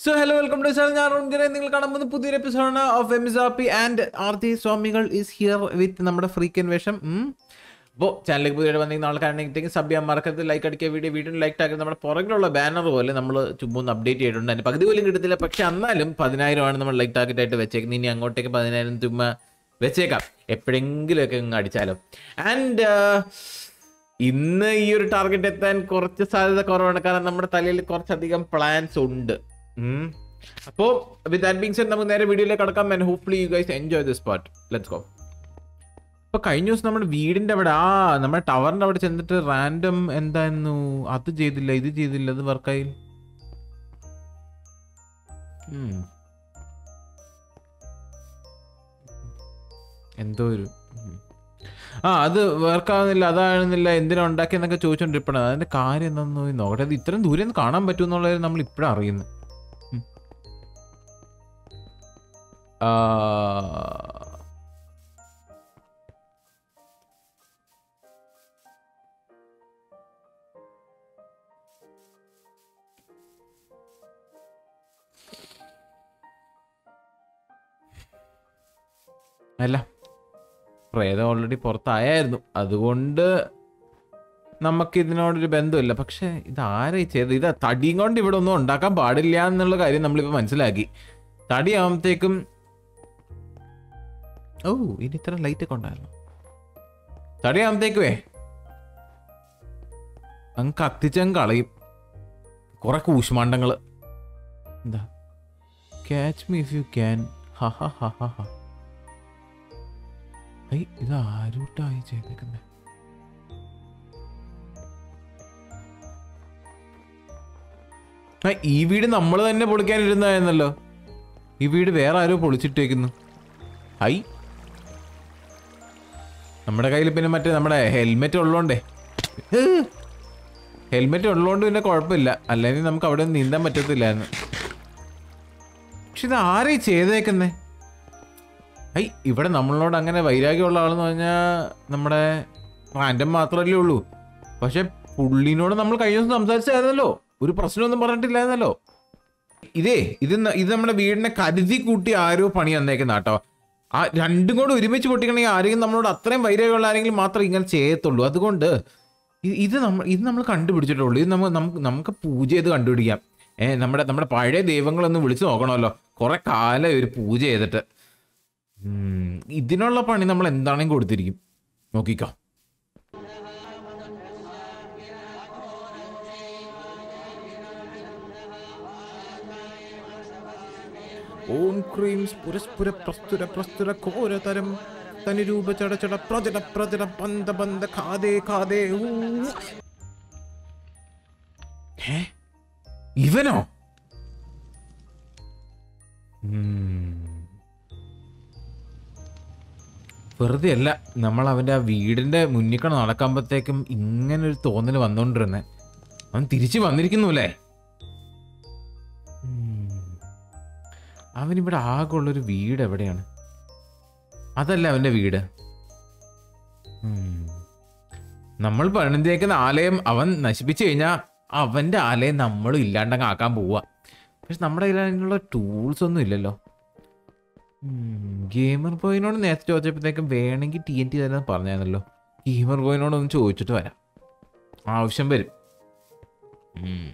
So hello welcome to sir ഞാൻ റോൺഗരെ നിങ്ങൾ കാണാൻ പോകുന്ന പുതിയൊരു എപ്പിസോഡാണ് ഓഫ് എമിസാപ്പി ആൻഡ് ആർത്തി സ്വാമികൾ ഈസ് ഹിയർ വിത്ത് നമ്മുടെ ഫ്രീക്കൻ വേഷം അപ്പോൾ ചാനലിലേക്ക് പുതിയ വന്നെങ്കിൽ നാളെ കാണണമെങ്കിൽ സബ് ചെയ്യാൻ മറക്കരുത് ലൈക്ക് അടിക്കുക വീഡിയോ വീഡിയോ ലൈക്ക് ആക്കി നമ്മുടെ പുറകിലുള്ള ബാനർ പോലെ നമ്മൾ ചുമ്മാ ഒന്ന് അപ്ഡേറ്റ് ചെയ്തിട്ടുണ്ട് അതിന് പകുതി പോലും കിട്ടത്തില്ല പക്ഷെ എന്നാലും പതിനായിരമാണ് നമ്മൾ ലൈക്ക് ടാർഗറ്റ് ആയിട്ട് വെച്ചേക്കുന്നത് ഇനി അങ്ങോട്ടേക്ക് പതിനായിരം ചുമ്മാ വെച്ചേക്കാം എപ്പോഴെങ്കിലുമൊക്കെ അങ്ങ് അടിച്ചാലോ ആൻഡ് ഇന്ന് ഈ ഒരു ടാർഗറ്റ് എത്താൻ കുറച്ച് സാധ്യത കുറവാണ് കാരണം നമ്മുടെ തലയിൽ കുറച്ചധികം പ്ലാൻസ് ഉണ്ട് ഉം. അപ്പോ വിത്ത് ദാറ്റ് ബീങ് സെഡ് നമുക്ക് നേരെ വീഡിയോയിലേക്ക് കടക്കാം and hopefully you guys enjoy this part let's go ഇപ്പൊ കഴിഞ്ഞ ദിവസം നമ്മുടെ വീടിന്റെ അവിടെ ആ നമ്മുടെ ടവറിന്റെ അവിടെ ചെന്നിട്ട് റാൻഡം എന്തായിരുന്നു അത് ചെയ്തില്ല ഇത് ചെയ്തില്ല അത് വർക്കായി എന്തോ ഒരു ഉം. ആ അത് വർക്കാവുന്നില്ല അതാകുന്നില്ല എന്തിനാ ഉണ്ടാക്കിയെന്നൊക്കെ ചോദിച്ചോണ്ടിരിപ്പണത് അതിന്റെ കാര്യം എന്താണെന്ന് പോയി നോക്കട്ടെ അത് ഇത്രയും ദൂരെ നിന്ന് കാണാൻ പറ്റുമെന്നുള്ളത് നമ്മൾ ഇപ്പോഴും അറിയുന്നു ഉം. ആ, അല്ല പ്രേതം ഓൾറെഡി പുറത്തായായിരുന്നു അതുകൊണ്ട് നമുക്ക് ഇതിനോടൊരു ബന്ധമില്ല പക്ഷെ ഇത് ആരായി ചെയ്തത് ഇത് തടിയും കൊണ്ട് ഇവിടെ ഒന്നും ഉണ്ടാക്കാൻ പാടില്ല എന്നുള്ള കാര്യം നമ്മളിപ്പോൾ മനസ്സിലാക്കി തടി ആകുമ്പത്തേക്കും ഓ ഇനി ഇത്ര ലൈറ്റ് ഒക്കെ ഉണ്ടായിരുന്നു തടി ആകുമ്പത്തേക്കുവേ അങ്ങ് കത്തിച്ചങ്ങ് കളയും കുറെ കൂഷ്മാണ്ടങ്ങള് എന്താ catch me if you can ഹ ഹ ഹ ഹ ഹ ഐ ഇത് ആരൂട്ടായി ചെയ്തേക്കുന്നേ ആ ഈ വീട് നമ്മൾ തന്നെ പൊളിക്കാനിരുന്നായിരുന്നല്ലോ ഈ വീട് വേറെ ആരോ പൊളിച്ചിട്ടേക്കുന്നു ഐ നമ്മുടെ കയ്യിൽ പിന്നെ മറ്റേ നമ്മുടെ ഹെൽമെറ്റ് ഉള്ളോണ്ടേ ഹെൽമെറ്റ് ഉള്ളോണ്ട് പിന്നെ കുഴപ്പമില്ല അല്ലെങ്കിൽ നമുക്ക് അവിടെ ഒന്നും നീന്താൻ പറ്റത്തില്ലായിരുന്നു പക്ഷെ ഇത് ആരേ ചെയ്തേക്കുന്നേ ഐ ഇവിടെ നമ്മളോട് അങ്ങനെ വൈരാഗ്യമുള്ള ആളെന്ന് പറഞ്ഞാൽ നമ്മുടെ റാൻഡം മാത്രമല്ലേ ഉള്ളൂ പക്ഷെ പുള്ളിനോട് നമ്മൾ കഴിഞ്ഞ ദിവസം സംസാരിച്ചായിരുന്നല്ലോ ഒരു പ്രശ്നമൊന്നും പറഞ്ഞിട്ടില്ലായിരുന്നല്ലോ ഇതേ ഇത് ന- ഇത് നമ്മുടെ വീടിനെ കരുതി കൂട്ടി ആരോ പണി വന്നേക്കുന്ന കേട്ടോ ആ രണ്ടും കൂടെ ഒരുമിച്ച് പൊട്ടിക്കണമെങ്കിൽ ആരെങ്കിലും നമ്മളോട് അത്രയും വൈരാഗ്യമുള്ള ആരെങ്കിലും മാത്രമേ ഇങ്ങനെ ചെയ്യത്തുള്ളൂ അതുകൊണ്ട് ഇ- ഇത് നമ്മൾ ഇത് നമ്മൾ കണ്ടുപിടിച്ചിട്ടുള്ളൂ ഇത് നമുക്ക് നമുക്ക് നമുക്ക് പൂജ ചെയ്ത് കണ്ടുപിടിക്കാം ഏഹ് നമ്മുടെ നമ്മുടെ പഴയ ദൈവങ്ങളൊന്ന് വിളിച്ചു നോക്കണമല്ലോ കുറെ കാലം ഒരു പൂജ ചെയ്തിട്ട് ഉം, ഇതിനുള്ള പണി നമ്മൾ എന്താണെങ്കിലും കൊടുത്തിരിക്കും നോക്കിക്കോ ഓം ക്രീം സ്ഫുരസ്ഫുര പ്രസ്തുര പ്രസ്തുര ഘോരതരം തനുരൂപ ചട ചട പ്രജട പ്രജട പന്ത പന്ത ഖാദേ ഖാദേ ഊ. ഹേ? ഇവനോ ഉം. വെറുതെ അല്ല നമ്മൾ അവന്റെ ആ വീടിന്റെ മുന്നിക്കണ നടക്കുമ്പോഴത്തേക്കും ഇങ്ങനെ ഒരു തോന്നൽ വന്നോണ്ടിരുന്നെ അവൻ തിരിച്ചു വന്നിരിക്കുന്നു അല്ലേ അവനിവിടെ ആകെ ഉള്ളൊരു വീട് എവിടെയാണ് അതല്ല അവന്റെ വീട് ഉം. നമ്മൾ പണിതേക്കുന്ന ആലയം അവൻ നശിപ്പിച്ചു കഴിഞ്ഞാൽ അവന്റെ ആലയം നമ്മൾ ഇല്ലാണ്ടങ്ങ് ആക്കാൻ പോവുക പക്ഷെ നമ്മുടെ കയ്യിൽ അതിനുള്ള ടൂൾസ് ഒന്നും ഇല്ലല്ലോ ഗെയിമർ ബോയിനോട് നേരത്തെ ചോദിച്ചപ്പോഴത്തേക്കും വേണമെങ്കിൽ ടി എൻ ടി തന്നെ പറഞ്ഞായിരുന്നല്ലോ ഗെയിമർ ബോയിനോട് ഒന്ന് ചോദിച്ചിട്ട് വരാം ആവശ്യം വരും ഉം.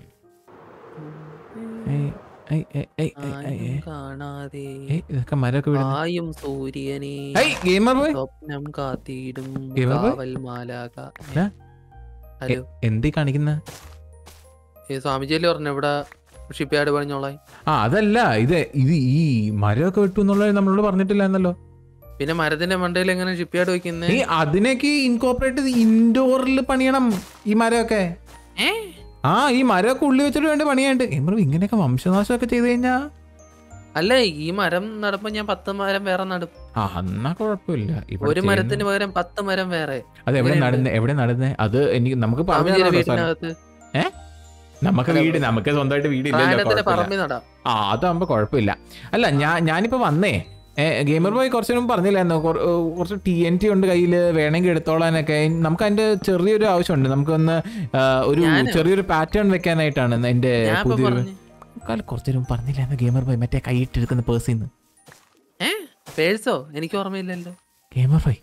ഏയ്, ഏയ്, ഏയ്, ഏയ്, ഏയ്, ഏയ്, ആരും ഏയ്. കാണാതെ ഏയ്, ഇതൊക്കെ മരമൊക്കെ വിടുന്നു ആയും സൂര്യനെ ഏയ് ഗെയിമർ ബോയ് സ്വപ്നം കാത്തിടും ഗെയിമർ ബോയ്? കാവൽ മാലാക ഏ? ഹലോ എന്തീ കാണിക്കുന്ന ഏ സ്വാമിജിയല്ലേ പറഞ്ഞു ഇവിടെ ഷിപ്പ്യാർഡ് പണിഞ്ഞോളാൻ ആ അതല്ല ഇത് ഇത് ഈ മരമൊക്കെ വിട്ടു എന്നുള്ളത് നമ്മളോട് പറഞ്ഞിട്ടില്ലായിരുന്നല്ലോ പിന്നെ മരത്തിന്റെ മണ്ടയിൽ എങ്ങനെ ഷിപ്പ്യാർഡ് വെക്കുന്നേ ഈ അതിനൊക്കെ ഇൻകോപ്പറേറ്റ് ചെയ്ത് ഇൻഡോറിൽ പണിയണം ഈ മരമൊക്കെ ആ ഈ മരമൊക്കെ ഉള്ളി വെച്ചിട്ട് വേണ്ട പണിയാണ്ട് ഗെയിമർ ഇങ്ങനെയൊക്കെ വംശനാശമൊക്കെ ചെയ്ത് കഴിഞ്ഞാ അല്ല ഈ മരം നടുമ്പോ ഞാൻ പത്ത് മരം വേറെ നടും ആ എന്നാ കുഴപ്പമില്ല ഇവിടെ ഒരു ചെയ്യുന്ന- മരത്തിന് പകരം പത്ത് മരം വേറെ അത് എവിടെ ഇങ്ങനെയുണ്ട്. നടന്നേ എവിടെ നടന്നേ അത് എനിക്ക് നമുക്ക് പറഞ്ഞു സ്വാമിജിയുടെ തരാനുള്ള സ്ഥലം. വീട്ടിനകത്ത് നമുക്ക് അല്ല, വീട് നമുക്ക് സ്വന്തമായിട്ട് വീടില്ലല്ലോ കാനത്തിന്റെ കുഴപ്പമില്ല. പറമ്പിൽ നടാം ആ അതാകുമ്പോ കുഴപ്പമില്ല അല്ല ഞാൻ ഞാനിപ്പോ വന്നേ ഗെയിമർ ബോയ് കുറച്ചു മുമ്പ് പറഞ്ഞില്ലായിരുന്നോ കുറ- ഏ, കുറച്ച് ടി എൻ ടി ഉണ്ട് കയ്യിൽ വേണമെങ്കിൽ എടുത്തോളാനൊക്കെ നമുക്ക് അതിന്റെ ചെറിയൊരു ആവശ്യമുണ്ട് നമുക്കൊന്ന് ആ, ഒരു ഞാനോ? ചെറിയൊരു പാറ്റേൺ വെക്കാനായിട്ടാണ് എന്റെ ഞാൻ ഇപ്പൊ പുതിയൊരു പറഞ്ഞു കാലം കുറച്ചു നേരം പറഞ്ഞില്ലായിരുന്നു ഗെയിമർ ബോയ് മറ്റേ കൈയിട്ടെടുക്കുന്ന പേഴ്സിൽ നിന്ന് ഏ പേഴ്സോ എനിക്ക് ഓർമ്മയില്ലല്ലോ ഗെയിമർ ബോയ്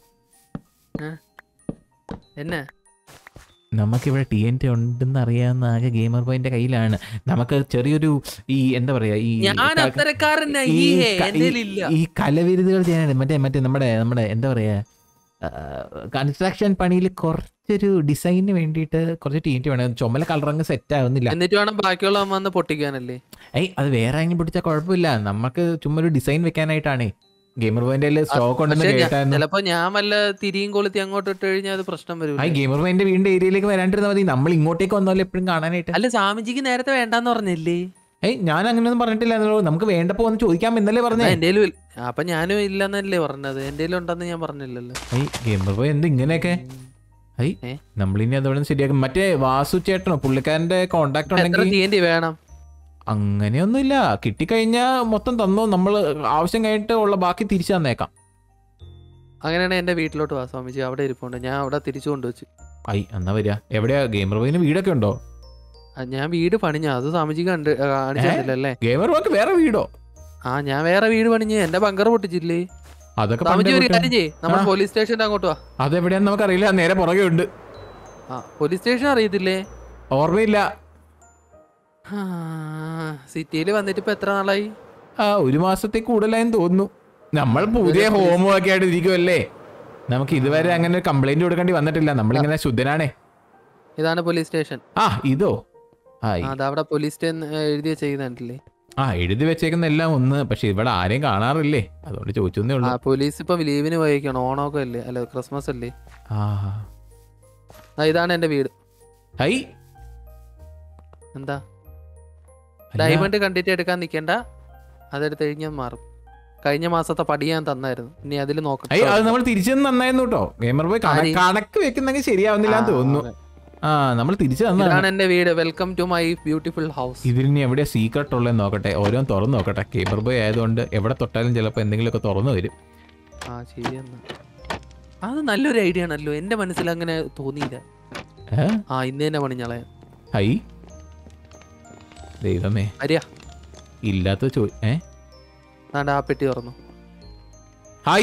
എന്നാ നമുക്കിവിടെ ടി എൻ ടി ഉണ്ടെന്ന് അറിയാവുന്ന ആകെ ഗെയിമർ ബോയിന്റെ കയ്യിലാണ് നമുക്ക് ചെറിയൊരു ഈ എന്താ പറയാ ഈ ഞാൻ ക- അത്തരക്കാരനാ ഈ ഈ ക- എന്റെ ഈ- ഇല്ല ഈ കലവിരുതുകൾ ചെയ്യാനായിട്ട് മറ്റേ മറ്റേ നമ്മുടെ നമ്മുടെ എന്താ പറയാ കൺസ്ട്രക്ഷൻ പണിയിൽ കുറച്ചൊരു ഡിസൈനിന് വേണ്ടിയിട്ട് കുറച്ച് ടി എൻ ടി വേണം ചുമല കളർ അങ്ങ് സെറ്റ് ആവുന്നില്ല എന്നിട്ട് വേണം ബാക്കിയുള്ള വന്ന് പൊട്ടിക്കാനല്ലേ ഏയ് അത് വേറെ ആരെങ്കിലും പിടിച്ചാൽ കുഴപ്പമില്ല നമുക്ക് ചുമ്മാ ഒരു ഡിസൈൻ വെക്കാനായിട്ടാണേ ഗെയിമർ ബോയിന്റെ സ്റ്റോക്ക് ഉണ്ടെന്ന് പക്ഷെ കേട്ടായിരുന്നു ചിലപ്പോ ഞാൻ വല്ല തിരിയും കൊളുത്തി അങ്ങോട്ട് ഇട്ട് കഴിഞ്ഞാൽ അത് പ്രശ്നം വരും ആ ഗെയിമർ ബോയിന്റെ വീടിന്റെ ഏരിയയിലേക്ക് വരാണ്ടിരുന്നാൽ മതി നമ്മൾ ഇങ്ങോട്ടേക്ക് വന്നാലും എപ്പോഴും കാണാനായിട്ട് അല്ല സ്വാമിജിക്ക് നേരത്തെ വേണ്ടാന്ന് പറഞ്ഞില്ലേ ഏയ് ഞാൻ അങ്ങനെയൊന്നും പറഞ്ഞിട്ടില്ല നമുക്ക് വേണ്ടപ്പോ ഒന്ന് ചോദിക്കാം എന്നല്ലേ പറഞ്ഞേ എന്റെ അപ്പൊ ഞാനും ഇല്ലെന്നല്ലേ പറഞ്ഞത് എന്റെ ഉണ്ടെന്ന് ഞാൻ പറഞ്ഞില്ലല്ലോ ഏയ് ഗെയിമർ ബോയ് എന്ത് ഇങ്ങനെയൊക്കെ ഐ ഏ? നമ്മളിനി അതോടെ ശരിയാക്കും മറ്റേ വാസു ചേട്ടനോ പുള്ളിക്കാരന്റെ കോണ്ടാക്ട് എത്ര ഉണ്ടെങ്കിൽ തീയതി വേണം അങ്ങനെയൊന്നുമില്ല കിട്ടിക്കഴിഞ്ഞാ മൊത്തം തന്നോ നമ്മൾ ആവശ്യം കഴിഞ്ഞിട്ട് ഉള്ള ബാക്കി തിരിച്ചു തന്നേക്കാം അങ്ങനെയാണെങ്കിൽ എന്റെ വീട്ടിലോട്ട് വാ സ്വാമിജി അവിടെ ഇരിപ്പുണ്ട് ഞാൻ അവിടെ തിരിച്ചു കൊണ്ടുവച്ചു ഐ എന്നാ വരിക എവിടെയാ ഗെയിമർ ബോയിന് വീടൊക്കെ ഉണ്ടോ ആ, ഞാൻ വീട് പണിഞ്ഞു അത് സ്വാമിജി കണ്ട് കാണിച്ചു തന്നില്ലല്ലേ ഗെയിമർ ബോയ്ക്ക് വേറെ വീടോ ആ ഞാൻ വേറെ വീട് പണിഞ്ഞ് എന്റെ ബങ്കർ പൊട്ടിച്ചില്ലേ അതൊക്കെ സ്വാമിജി പണ്ടേ ഒരു വിട്ടു. കാര്യം ചെയ്യ് നമ്മൾ ആ. പോലീസ് സ്റ്റേഷന്റെ അങ്ങോട്ട് വാ അതെവിടെയാന്ന് നമുക്കറിയില്ല നേരെ പുറകെ ഉണ്ട് ആ പോലീസ് സ്റ്റേഷൻ അറിയത്തില്ലേ ഓർമ്മയില്ല സിറ്റിയിൽ വന്നിട്ട് ഇപ്പൊ എത്ര നാളായി ആ ഒരു മാസത്തിൽ കൂടുതലായെന്ന് തോന്നുന്നു നമ്മൾ പുതിയ ഹോം ഒക്കെ ആയിട്ട് ഇരിക്കുമല്ലേ നമുക്ക് ഇതുവരെ അങ്ങനെ ഒരു കംപ്ലൈന്റ് കൊടുക്കേണ്ടി വന്നിട്ടില്ല നമ്മളിങ്ങനെ ശുദ്ധനാണേ ഇതാണ് പോലീസ് സ്റ്റേഷൻ ആ ഇതോ ആ ഈ- അതവിടെ പോലീസ് സ്റ്റേഷൻ എഴുതിയ ചെയ്യുന്നുണ്ടല്ലേ ആ എഴുതി വെച്ചേക്കുന്ന എല്ലാം ഒന്ന് പക്ഷെ ഇവിടെ ആരെയും കാണാറില്ലേ അതുകൊണ്ട് ചോദിച്ചേ ആ ഉള്ളൂ പോലീസ് ഇപ്പൊ ലീവിന് പോയേക്കാണ് ഓണമൊക്കെ അല്ലേ അല്ല ക്രിസ്മസ് അല്ലേ ആ ആ ഇതാണ് എന്റെ വീട് ഹൈ എന്താ അല്ല, ഡയമണ്ട് കണ്ടിട്ട് എടുക്കാൻ നിൽക്കണ്ട അതെടുത്ത് കഴിഞ്ഞാൽ മാറും കഴിഞ്ഞ മാസത്തെ പടി ഞാൻ തന്നായിരുന്നു ഇനി അതിൽ നോക്കാം ഹൈ അത് നമ്മൾ തിരിച്ചു നന്നായിരുന്നു കേട്ടോ ഗെയിമർ പോയി ആര്? കണക്ക് വെക്കുന്നെങ്കിൽ ശരിയാവുന്നില്ല എന്ന് തോന്നുന്നു ആ നമ്മൾ തിരിച്ചു തന്നതാണ് ഇതാണ് എന്റെ വീട് welcome to my beautiful house ഇതിന് എവിടെയാ സീക്രട്ട് ഉള്ളതെന്ന് നോക്കട്ടെ ഓരോന്ന് തുറന്നു നോക്കട്ടെ ഗെയിമർ ബോയ് ആയതുകൊണ്ട് എവിടെ തൊട്ടാലും ചിലപ്പോൾ എന്തെങ്കിലുമൊക്കെ തുറന്നു വരും ആ ശരിയെന്നാ അത് നല്ലൊരു ഐഡിയ ആണല്ലോ എന്റെ മനസ്സിൽ അങ്ങനെ തോന്നിയില്ല ഏ? ആ ഇന്ന് തന്നെ പണിഞ്ഞളെ ഹൈ ദൈവമേ വരിക ഇല്ലാത്ത ചോ ഏ നാണ്ട ആ പെട്ടി തുറന്നു ഹൈ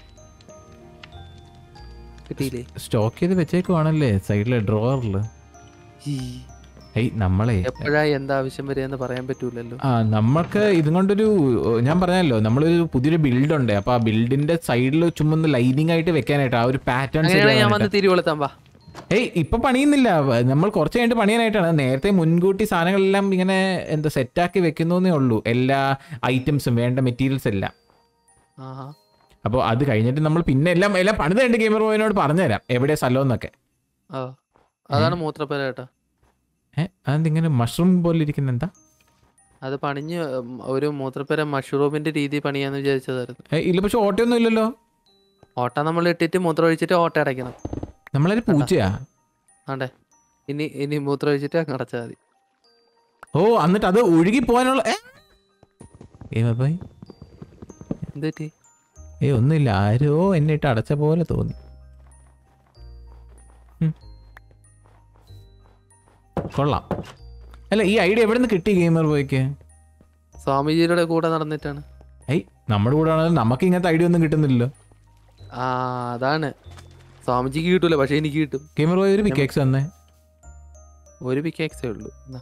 കിട്ടിയില്ലേ സ്റ്റോക്ക് ചെയ്ത് വെച്ചേക്കുവാണല്ലേ സൈഡിലെ ഡ്രോവറിൽ ഹൈ നമ്മളെ എപ്പോഴാ എന്താവശ്യം വരെയെന്ന് പറയാൻ പറ്റൂലല്ലോ ആ നമ്മൾക്ക് ഇതും കൊണ്ടൊരു ഞാൻ പറഞ്ഞല്ലോ നമ്മളൊരു പുതിയൊരു ബിൽഡ് ഉണ്ട് അപ്പൊ ആ ബിൽഡിന്റെ സൈഡിൽ ചുമ്മാ ലൈനിങ് ആയിട്ട് വെക്കാനായിട്ട് ആ ഒരു പാറ്റേൺ അങ്ങനെയാണെങ്കിൽ ഞാൻ വന്ന് തിരികൊളുത്താൻ വാ ഏയ് ഇപ്പൊ പണിയുന്നില്ല വ- നമ്മൾ കുറച്ച് കഴിഞ്ഞിട്ട് പണിയാനായിട്ടാണ് നേരത്തെ മുൻകൂട്ടി സാധനങ്ങളെല്ലാം ഇങ്ങനെ എന്താ സെറ്റാക്കി വെക്കുന്നേ ഉള്ളൂ എല്ലാ ഐറ്റംസും വേണ്ട മെറ്റീരിയൽസ് എല്ലാം ആഹാ അപ്പോൾ അത് കഴിഞ്ഞിട്ട് നമ്മൾ പിന്നെ എല്ലാം എല്ലാം പണിത് കഴിഞ്ഞ് ഗെയിമർ ബോയിനോട് പറഞ്ഞുതരാം എവിടെ സ്ഥലം എന്നൊക്കെ ആ അതാണ് മൂത്രപ്പര കേട്ടോ ഏഹ് അതെന്തിങ്ങനെ മഷ്റൂം പോലെ ഇരിക്കുന്ന എന്താ അത് പണിഞ്ഞ് ഉം, ഒരു മൂത്രപ്പര മഷ്റൂമിന്റെ രീതി പണിയാന്ന് വിചാരിച്ചതായിരുന്നു ഏ, ഇല്ല പക്ഷെ ഓട്ടയൊന്നും ഇല്ലല്ലോ ഓട്ട നമ്മൾ ഇട്ടിട്ട് മൂത്രം ഒഴിച്ചിട്ട് ഓട്ട അടയ്ക്കണം നമ്മളൊരു പൂച്ചയാ ആണ്ടേ ഇനി ഇനി മൂത്രം ഒഴിച്ചിട്ട് അങ്ങ് അടച്ചാൽ മതി ഓ എന്നിട്ട് അത് ഒഴുകി പോകാനുള്ള ഏ? ഗെയിമർ ബോയ് എന്ത് പറ്റി ഏ ഒന്നുമില്ല ആരോ എന്നെ ഇട്ട് അടച്ച പോലെ തോന്നി ഉം. കൊള്ളാം അല്ല ഈ ഐഡിയ എവിടെ നിന്ന് കിട്ടി ഗെയിമർ ബോയ്ക്ക് സ്വാമിജിയുടെ കൂടെ നടന്നിട്ടാണ് ഐ നമ്മുടെ കൂടെ ആണെങ്കിലും നമുക്ക് ഇങ്ങനത്തെ ഐഡിയ ഒന്നും കിട്ടുന്നില്ലല്ലോ ആ അതാണ് സ്വാമിജിക്ക് കിട്ടൂല പക്ഷെ എനിക്ക് കിട്ടും ഗെയിമർ ബോയ് ഒരു പിക്കേക്സ് തന്നെ ഒരു പിക്കാക്സേ ഉള്ളൂ എന്നാ.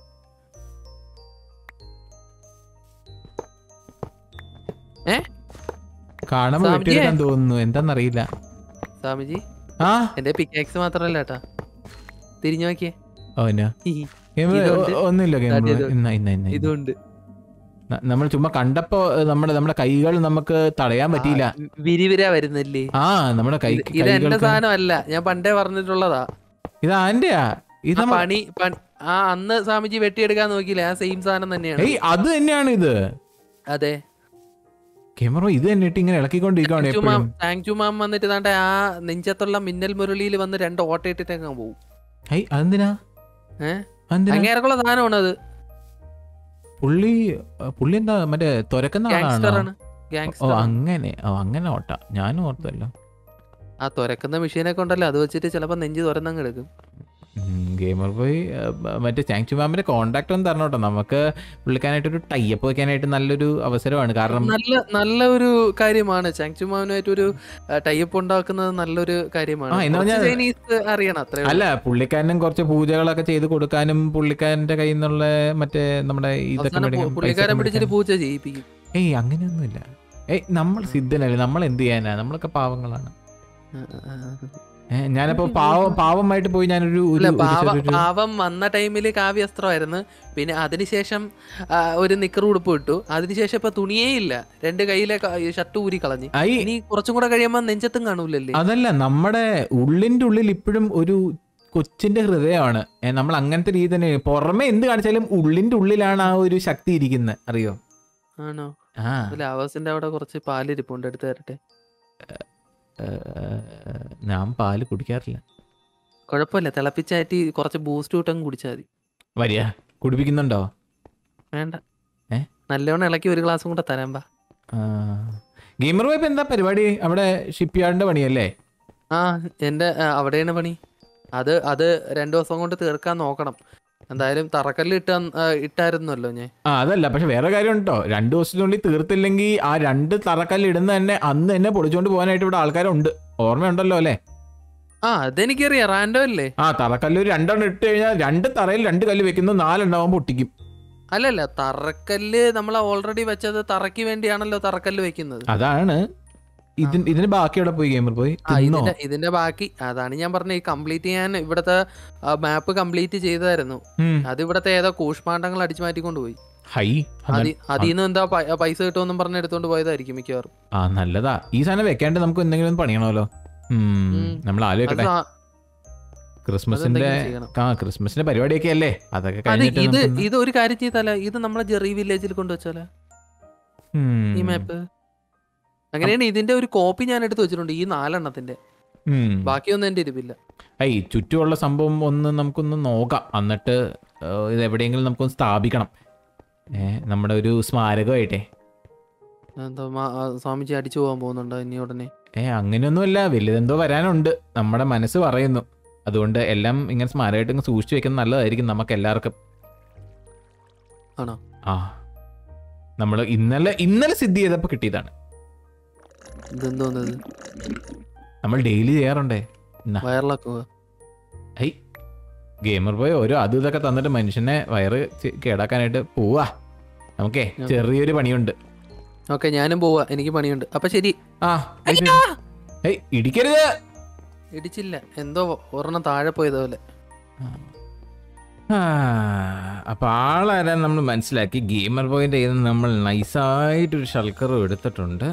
ഏ കാണുമ്പോൾ സ്വാമിജിയെ. വെട്ടിയെടുക്കാൻ തോന്നുന്നു എന്താന്നറിയില്ല സ്വാമിജി ആ എന്റെ പിക്കാക്സ് മാത്രല്ല കേട്ടാ തിരിഞ്ഞു നോക്കിയേ ഓ എന്നാ ഗെയിമർ ഇതുണ്ട്. ഒന്നുമില്ല ഗെയിമർ അത് ബോയ് ഇത്. ഇന്ന ഇന്ന ഇന്ന ഇന്ന. ഇതുണ്ട് ന- നമ്മൾ ചുമ്മാ കണ്ടപ്പോ ഏ, നമ്മുടെ നമ്മുടെ കൈകൾ നമുക്ക് തടയാൻ പറ്റിയില്ല ആ, വിരിവിര വരുന്നില്ലേ ആ നമ്മുടെ കൈ ഇത് ഇത് എന്റെ കൈകൾക്ക് സാധനമല്ല ഞാൻ പണ്ടേ പറഞ്ഞിട്ടുള്ളതാ ഇത് ആന്റെയാ ഇത് ആ നമ്മ- പണി പണി ആ അന്ന് സ്വാമിജി വെട്ടിയെടുക്കാൻ നോക്കിയില്ലേ ആ സെയിം സാധനം തന്നെയാണ് ഏയ് അത് തന്നെയാണ് ഇത് അതെ ക്യാമറ ഇത് തന്നെ ഇട്ട് ഇങ്ങനെ ഇളക്കിക്കൊണ്ടിരിക്കുകയാണ് താങ്ക് യു മാം എപ്പോഴും താങ്ക് യു മാം വന്നിട്ട് താണ്ട ആ നെഞ്ചത്തുള്ള മിന്നൽ മുരളിയിൽ വന്ന് രണ്ട് ഓട്ട ഇട്ടിട്ട് അങ്ങ് പോകും ഏയ് അതെന്തിനാ ഏഹ് അതെന്തിനാ അങ്ങേരക്കുള്ള സാധനമാണ് അത് പുള്ളി പുള്ളി എന്താ മറ്റേ തുരക്കുന്ന ഗാങ്സ്റ്റർ ആളാണോ ആണ് ഓ ഗാങ്സ്റ്റർ അങ്ങനെ ഓ അങ്ങനെ ഓട്ട ഞാനും ഓർത്തല്ലോ ആ തുരക്കുന്ന മെഷീനൊക്കെ ഉണ്ടല്ലോ അത് വെച്ചിട്ട് ചിലപ്പോ നെഞ്ച് തുറന്നങ്ങ് എടുക്കും ഗെയിമർ പോയി മറ്റേ ചാങ്ചു മാമിന്റെ കോണ്ടാക്ട് ഒന്ന് തരണം കേട്ടോ നമുക്ക് പുള്ളിക്കാനായിട്ടൊരു ടൈപ്പ് വെക്കാനായിട്ട് നല്ലൊരു അവസരമാണ് കാരണം നല്ല നല്ല ഒരു കാര്യമാണ് ചാങ്ചുമാനുമായിട്ട് ഒരു ടൈപ്പ് ഉണ്ടാക്കുന്നത് നല്ലൊരു കാര്യമാണ് ആ, എന്നാ കുറച്ച് ഞാൻ- ചൈനീസ് അറിയണം അത്രേ അല്ല പുള്ളിക്കാരനും കുറച്ച് പൂജകളൊക്കെ ചെയ്ത് കൊടുക്കാനും പുള്ളിക്കാരന്റെ കയ്യിൽ നിന്നുള്ള മറ്റേ നമ്മുടെ ഇതൊക്കെ അവസാനം മേടിക്കാൻ, പു- പുള്ളിക്കാരൻ പൈസയൊക്കെ പിടിച്ചിട്ട് മേടിക്കാൻ. പൂജ ചെയ്യിപ്പിക്കും ഏയ് അങ്ങനെയൊന്നുമില്ല ഏയ് നമ്മൾ സിദ്ധനല്ലേ നമ്മൾ എന്ത് ചെയ്യാനാ നമ്മളൊക്കെ പാവങ്ങളാണ് ആ, ആ, ആ. ഏ, ഞാനിപ്പോ പാവം പാവമായിട്ട് പോയി ഞാനൊരു ഒരു- അല്ല ഒരു പാവ ചെറിയൊരു- പാവം വന്ന ടൈമിൽ കാവ്യസ്ത്രമായിരുന്നു പിന്നെ അതിനുശേഷം ആ, ഒരു നിക്കർ ഉടുപ്പ് ഇട്ടു അതിനുശേഷം ഇപ്പൊ തുണിയേ ഇല്ല രണ്ട് കയ്യിലെ ഷർട്ട് ഊരി കളഞ്ഞു ഐ ഇനി കുറച്ചും കൂടെ കഴിയുമ്പോ നെഞ്ചത്തും കാണൂലല്ലേ അതല്ല നമ്മുടെ ഉള്ളിന്റെ ഉള്ളിൽ ഇപ്പോഴും ഒരു കൊച്ചിന്റെ ഹൃദയമാണ് ഏ, നമ്മൾ അങ്ങനത്തെ രീതി തന്നെ പുറമെ എന്ത് കാണിച്ചാലും ഉള്ളിന്റെ ഉള്ളിലാണ് ആ ഒരു ശക്തി ഇരിക്കുന്നത് അറിയോ ആണോ ആ ലാവാസിന്റെ അവിടെ കുറച്ച് പാലിരിപ്പുണ്ട് എടുത്ത് തരട്ടെ ഏ, ഞാൻ പാല് കുടിക്കാറില്ല കുഴപ്പമില്ല തിളപ്പിച്ചാറ്റി കുറച്ച് ബൂസ്റ്റ് ഇട്ടങ്ങ് കുടിച്ചാൽ മതി വരിക കുടിപ്പിക്കുന്നുണ്ടോ വേണ്ട ഏ? നല്ലോണം ഇളക്കി ഒരു ഗ്ലാസും കൂടെ തരാൻ പാ ഗെയിമർ വൈപ്പ് എന്താ പരിപാടി അവിടെ ഷിപ്പ് യാർഡിന്റെ പണിയല്ലേ ആ എൻ്റെ ആ, അവിടെയാണ് പണി അത് അത് രണ്ടു ദിവസം കൊണ്ട് തീർക്കാൻ നോക്കണം എന്തായാലും തറക്കല്ല് ഇട്ട ഇട്ടായിരുന്നല്ലോ ഞാൻ ആ അതല്ല പക്ഷെ വേറെ കാര്യം ഉണ്ടോ രണ്ടു ദിവസത്തിനുള്ളിൽ തീർത്തില്ലെങ്കിൽ ആ രണ്ട് തറക്കല്ല് ഇടുന്ന തന്നെ അന്ന് തന്നെ പൊളിച്ചോണ്ട് പോകാനായിട്ട് ഇവിടെ ആൾക്കാരുണ്ട് ഓർമ്മയുണ്ടല്ലോ അല്ലേ ആ അതെനിക്കറിയാം റാൻഡോ അല്ലേ ആ തറക്കല്ല് ഒരു രണ്ടെണ്ണം ഇട്ട് കഴിഞ്ഞാൽ രണ്ട് തറയിൽ രണ്ട് കല്ല് വെക്കുന്നു നാലെണ്ണാവും പൊട്ടിക്കും അല്ലല്ല തറക്കല്ല് നമ്മൾ ഓൾറെഡി വെച്ചത് തറയ്ക്ക് വേണ്ടിയാണല്ലോ തറക്കല്ല് വെക്കുന്നത് അതാണ് ഇതിന് ഇതിന് ബാക്കി അവിടെ പോയി ഗെയിമർ പോയി ആ തിന്നോ ഇതിന്റെ ഇതിന്റെ ബാക്കി അതാണ് ഞാൻ പറഞ്ഞത് ഈ കംപ്ലീറ്റ് ചെയ്യാൻ ഇവിടുത്തെ മാപ്പ് കംപ്ലീറ്റ് ചെയ്തായിരുന്നു ഉം. അത് ഇവിടുത്തെ ഏതോ കൂഷ്മാണ്ടങ്ങൾ അടിച്ചു മാറ്റിക്കൊണ്ട് പോയി ഹൈ അങ്ങനെ- അതി- അതിന്ന് എന്താ പ- പൈസ കിട്ടുമെന്നും പറഞ്ഞ് എടുത്തോണ്ട് പോയതായിരിക്കും മിക്കവാറും ആ നല്ലതാ ഈ സാധനം വെക്കാണ്ട് നമുക്ക് എന്തെങ്കിലും ഒന്ന് പണിയണമല്ലോ ഉം, ഉം. നമ്മൾ അത് ആലോചിക്കട്ടെ ആ- ക്രിസ്മസിന്റെ അതെന്തെങ്കിലും ചെയ്യണം. ആ ക്രിസ്മസിന്റെ പരിപാടിയൊക്കെ അല്ലേ അതൊക്കെ അത് കഴിഞ്ഞിട്ട് ഇത് നമുക്കൊന്ന്- ഇത് ഒരു കാര്യം ചെയ്താലോ ഇത് നമ്മളെ ജെറി വില്ലേജിൽ കൊണ്ടുവച്ചാലോ ഉം. ഈ മാപ്പ് അങ്ങനെയാണ് ഇതിന്റെ ഒരു കോപ്പി ഞാൻ എടുത്ത് വെച്ചിട്ടുണ്ട് ഈ നാലെണ്ണത്തിന്റെ ഉം. ബാക്കിയൊന്നും എന്റെ ഇരിപ്പില്ല ഐ ചുറ്റുമുള്ള സംഭവം ഒന്ന് നമുക്കൊന്ന് നോക്കാം എന്നിട്ട് ഏഹ്, ഇത് എവിടെയെങ്കിലും നമുക്കൊന്ന് സ്ഥാപിക്കണം ഏ നമ്മുടെ ഒരു സ്മാരകമായിട്ടേ എന്താ മാ- ആ സ്വാമിജി അടിച്ചു പോകാൻ പോകുന്നുണ്ടോ ഇനി ഉടനെ ഏ അങ്ങനെയൊന്നുമല്ല വലുതെന്തോ വരാനുണ്ട് നമ്മുടെ മനസ്സ് പറയുന്നു അതുകൊണ്ട് എല്ലാം ഇങ്ങനെ സ്മാരകമായിട്ട് ഇങ്ങ് സൂക്ഷിച്ചു വെക്കുന്നത് നല്ലതായിരിക്കും നമുക്ക് എല്ലാവർക്കും ആണോ ആ നമ്മൾ ഇന്നലെ ഇന്നലെ സിദ്ധി ചെയ്തപ്പോൾ കിട്ടിയതാണ് ഇതെന്തോന്നത് നമ്മൾ ഡെയിലി ചെയ്യാറുണ്ടേ എന്നാ വയറിളക്കുക ഐ ഗെയിമർ പോയി ഓരോ അതും ഇതൊക്കെ തന്നിട്ട് മനുഷ്യനെ വയറ് ചെ- കേടാക്കാനായിട്ട് പോവാ നമുക്കേ ഞാൻ- ചെറിയൊരു പണിയുണ്ട് ഓക്കെ ഞാനും പോവാ എനിക്ക് പണിയുണ്ട് അപ്പൊ ശരി ആ ഏയ്, ഏയ് ഇടിക്കരുത് ഇടിച്ചില്ല എന്തോ ഒരെണ്ണം താഴെ പോയതുപോലെ ആ, അപ്പൊ ആളാരാൻ നമ്മൾ മനസ്സിലാക്കി ഗെയിമർ പോയിന്റ് ചെയ്ത് നമ്മൾ നൈസായിട്ടൊരു ഷൾക്കറും എടുത്തിട്ടുണ്ട്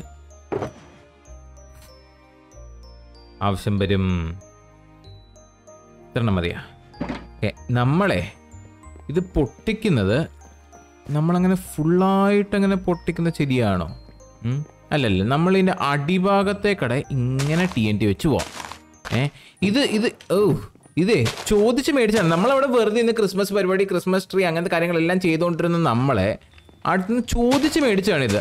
ആവശ്യം വരും ഇത്രണ്ണം മതിയാ ഏ നമ്മളെ ഇത് പൊട്ടിക്കുന്നത് നമ്മളങ്ങനെ ഫുള്ളായിട്ട് അങ്ങനെ പൊട്ടിക്കുന്നത് ശരിയാണോ ഉം? അല്ലല്ല നമ്മളിതിൻ്റെ അടിഭാഗത്തേക്കടെ ഇങ്ങനെ ടി എൻ ടി വെച്ച് പോവാം ഏ ഇത് ഇത് ഓ ഇതേ ചോദിച്ച് മേടിച്ചാണ് നമ്മളവിടെ വെറുതെ ഇന്ന് ക്രിസ്മസ് പരിപാടി ക്രിസ്മസ് ട്രീ അങ്ങനത്തെ കാര്യങ്ങളെല്ലാം ചെയ്തുകൊണ്ടിരുന്ന നമ്മളെ അടുത്തുനിന്ന് ചോദിച്ച് മേടിച്ചാണിത്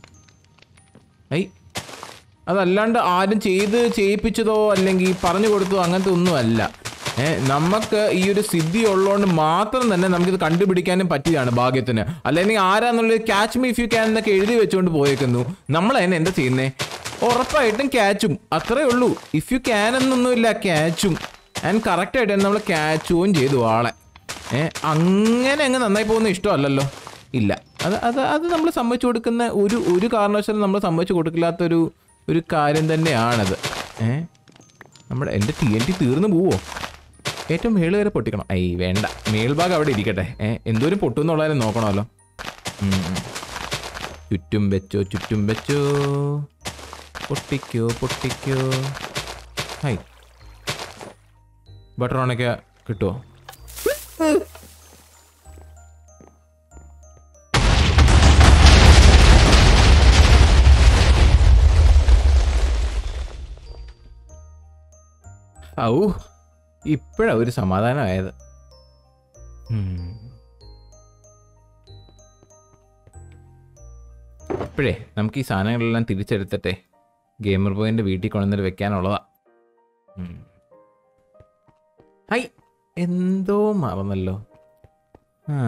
ഐ അതല്ലാണ്ട് ആരും ചെയ്ത് ചെയ്യിപ്പിച്ചതോ അല്ലെങ്കിൽ പറഞ്ഞു കൊടുത്തതോ അങ്ങനത്തെ ഒന്നുമല്ല ഏ നമുക്ക് ഈ ഒരു സിദ്ധി ഉള്ളതുകൊണ്ട് മാത്രം തന്നെ നമുക്കിത് കണ്ടുപിടിക്കാനും പറ്റിയതാണ് ഭാഗ്യത്തിന് അല്ലെങ്കിൽ ആരാന്നുള്ളത് catch me if you can എന്നൊക്കെ എഴുതി വെച്ചുകൊണ്ട് പോയേക്കുന്നു നമ്മൾ അതിനെ എന്താ ചെയ്യുന്നേ ഉറപ്പായിട്ടും ക്യാച്ചും അത്രേ ഉള്ളൂ ഇഫ് യു ക്യാൻ എന്നൊന്നുമില്ല ക്യാച്ചും ആൻഡ് കറക്റ്റായിട്ട് തന്നെ നമ്മൾ ക്യാച്ചുവും ചെയ്തു ആളെ ഏ അങ്ങനെ അങ്ങ് നന്നായി പോകുന്ന ഇഷ്ടമല്ലല്ലോ ഇല്ല അത് അത് അത് നമ്മൾ സമ്മതിച്ചു കൊടുക്കുന്ന ഒരു ഒരു കാരണവശാലും നമ്മൾ സമ്മതിച്ചു കൊടുക്കില്ലാത്തൊരു ഒരു കാര്യം തന്നെയാണത് ഏ നമ്മുടെ എൻ്റെ ടി എൻ ടി തീർന്നു പോവോ ഏറ്റവും മേള് വരെ പൊട്ടിക്കണം ഐ വേണ്ട മേൽഭാഗം അവിടെ ഇരിക്കട്ടെ ഏ എന്തോരം പൊട്ടുമെന്നുള്ളതിനെ നോക്കണമല്ലോ ഉം, ഉം. ചുറ്റും വെച്ചോ ചുറ്റും വെച്ചോ പൊട്ടിക്കോ പൊട്ടിക്കോ ഹൈ ബട്ടർ ഓണൊക്കെ കിട്ടുമോ ഔ ഇപ്പോഴാ ഒരു സമാധാനമായത് ഉം. ഇപ്പോഴേ നമുക്ക് ഈ സാധനങ്ങളെല്ലാം തിരിച്ചെടുത്തിട്ടെ ഗെയിമർ ബോയിന്റെ വീട്ടിൽ കൊണ്ടുവന്നിട്ട് വെക്കാനുള്ളതാ ഉം. ഹൈ എന്തോ മറന്നല്ലോ ആ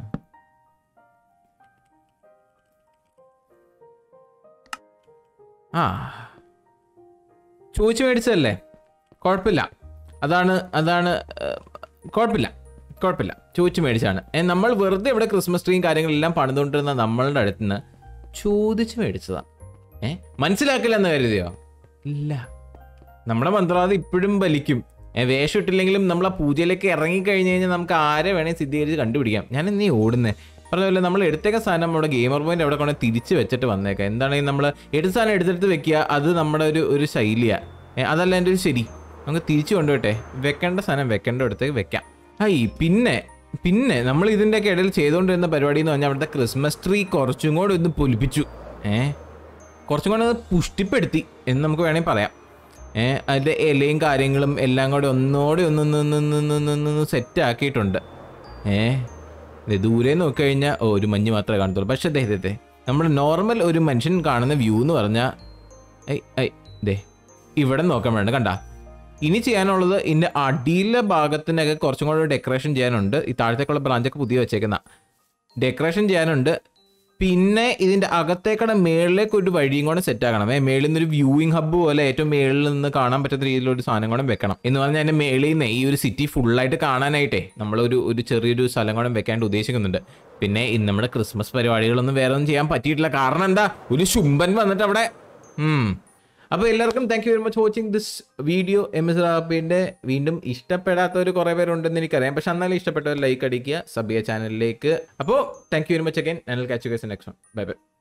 ആ ചോദിച്ചു മേടിച്ചതല്ലേ കുഴപ്പമില്ല അതാണ് അതാണ് ഏഹ്, കുഴപ്പമില്ല കുഴപ്പമില്ല ചോദിച്ചു മേടിച്ചാണ് ഏ, നമ്മൾ വെറുതെ ഇവിടെ ക്രിസ്മസ് ട്രീയും കാര്യങ്ങളെല്ലാം പണിതുകൊണ്ടിരുന്ന നമ്മളുടെ അടുത്ത് നിന്ന് ചോദിച്ചു മേടിച്ചതാ ഏ മനസ്സിലാക്കില്ല എന്ന് കരുതിയോ ഇല്ല നമ്മുടെ മന്ത്രവാദം ഇപ്പോഴും വലിക്കും ഏ, വേഷം ഇട്ടില്ലെങ്കിലും നമ്മൾ ആ പൂജയിലേക്ക് ഇറങ്ങിക്കഴിഞ്ഞ് കഴിഞ്ഞാൽ നമുക്ക് ആരെ വേണേൽ സിദ്ധീകരിച്ച് കണ്ടുപിടിക്കാം ഞാൻ നീ ഓടുന്നേ പറഞ്ഞ പോലെ നമ്മൾ എടുത്തേക്ക സാധനം നമ്മുടെ ഗെയിമർ പോയിന്റ് അവിടെ കൊണ്ട് തിരിച്ച് വെച്ചിട്ട് വന്നേക്കാം എന്താണെങ്കിൽ നമ്മൾ എടുത്ത സാധനം എടുത്തെടുത്ത് വെക്കുക അത് നമ്മുടെ ഒരു ഒരു ശൈലിയാണ് അതല്ല എൻ്റെ ഒരു ശരി നമുക്ക് തിരിച്ചു കൊണ്ടുപോട്ടെ വെക്കേണ്ട സാധനം വെക്കേണ്ട അടുത്തേക്ക് വെക്കാം ഹായ് പിന്നെ പിന്നെ നമ്മൾ ഇതിൻ്റെയൊക്കെ ഇടയിൽ ചെയ്തുകൊണ്ടിരുന്ന പരിപാടി എന്ന് പറഞ്ഞാൽ അവിടുത്തെ ക്രിസ്മസ് ട്രീ കുറച്ചും കൂടെ ഒന്ന് പൊലിപ്പിച്ചു ഏഹ് കുറച്ചും കൂടെ ഒന്ന് പുഷ്ടിപ്പെടുത്തി എന്ന് നമുക്ക് വേണമെങ്കിൽ പറയാം ഏഹ് അതിൻ്റെ ഇലയും കാര്യങ്ങളും എല്ലാം കൂടെ ഒന്നോടെ ഒന്ന് സെറ്റ് ആക്കിയിട്ടുണ്ട് ഏഹ് ദേ ദൂരെ നോക്കി കഴിഞ്ഞാൽ ഓ ഒരു മഞ്ഞ് മാത്രമേ കാണത്തുള്ളൂ പക്ഷേ ദേ ദേ, ദേ നമ്മൾ നോർമൽ ഒരു മനുഷ്യൻ കാണുന്ന വ്യൂ എന്ന് പറഞ്ഞാൽ ഐ ഐ ദേ ഇവിടെ നോക്കാൻ വേണ്ട കണ്ട ഇനി ചെയ്യാനുള്ളത് ഇതിൻ്റെ അടിയിലെ ഭാഗത്തിനൊക്കെ കുറച്ചും കൂടെ ഡെക്കറേഷൻ ചെയ്യാനുണ്ട് ഈ താഴത്തേക്കുള്ള ബ്രാഞ്ചൊക്കെ പുതിയ വെച്ചേക്കുന്ന ഡെക്കറേഷൻ ചെയ്യാനുണ്ട് പിന്നെ ഇതിന്റെ അകത്തേക്കടെ മേളിലേക്ക് ഒരു വഴിയും കൂടെ സെറ്റ് ആക്കണം ഏ മേളിൽ നിന്നൊരു വ്യൂയിങ് ഹബ്ബ് പോലെ ഏറ്റവും മേളിൽ നിന്ന് കാണാൻ പറ്റുന്ന രീതിയിലുള്ള ഒരു സാധനം കൂടെ വെക്കണം എന്ന് പറഞ്ഞാൽ അതിന്റെ മേളിൽ നിന്ന് ഈ ഒരു സിറ്റി ഫുള്ളായിട്ട് കാണാനായിട്ടേ നമ്മളൊരു ഒരു ചെറിയൊരു സ്ഥലം കൂടെ വെക്കാണ്ട് ഉദ്ദേശിക്കുന്നുണ്ട് പിന്നെ ഇന്ന് നമ്മുടെ ക്രിസ്മസ് പരിപാടികളൊന്നും വേറെ ഒന്നും ചെയ്യാൻ പറ്റിയിട്ടില്ല കാരണം എന്താ ഒരു ശുംബൻ വന്നിട്ട് അവിടെ ഉം അപ്പോൾ എല്ലാവർക്കും thank you very much watching this video M S റാപ്പിൻ്റെ വീണ്ടും ഇഷ്ടപ്പെടാത്തവർ കുറേ പേരുണ്ടെന്ന് എനിക്കറിയാം പക്ഷെ എന്നാലും ഇഷ്ടപ്പെട്ടവർ ലൈക്ക് അടിക്കുക സബിയ ചാനലിലേക്ക് അപ്പോൾ thank you very much again ഞാൻ catch next one bye by